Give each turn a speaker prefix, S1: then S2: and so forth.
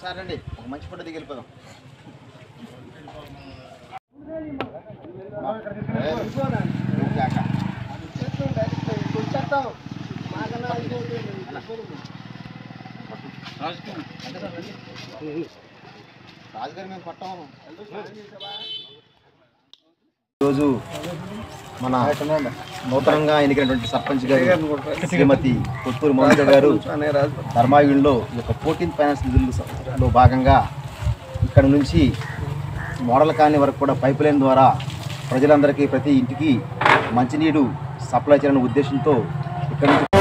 S1: sir రండి ఒక మంచి ఫోటో దిగి వెళ్ళిపోదాం రాజుగారి మేము కొట్టాము ఈరోజు మన నూతనంగా ఎన్నికైనటువంటి సర్పంచ్ గారు శ్రీమతి కొత్తూరు మౌనిక గారు ధర్మాయుడిలో ఈ యొక్క ఫోర్టీన్త్ ఫైనాన్స్ నిధుల్లో భాగంగా ఇక్కడ నుంచి మోడల్ కాలనీ వరకు కూడా పైప్ లైన్ ద్వారా ప్రజలందరికీ ప్రతి ఇంటికి మంచినీరు సప్లై చేయాలనే ఉద్దేశంతో ఇక్కడ నుంచి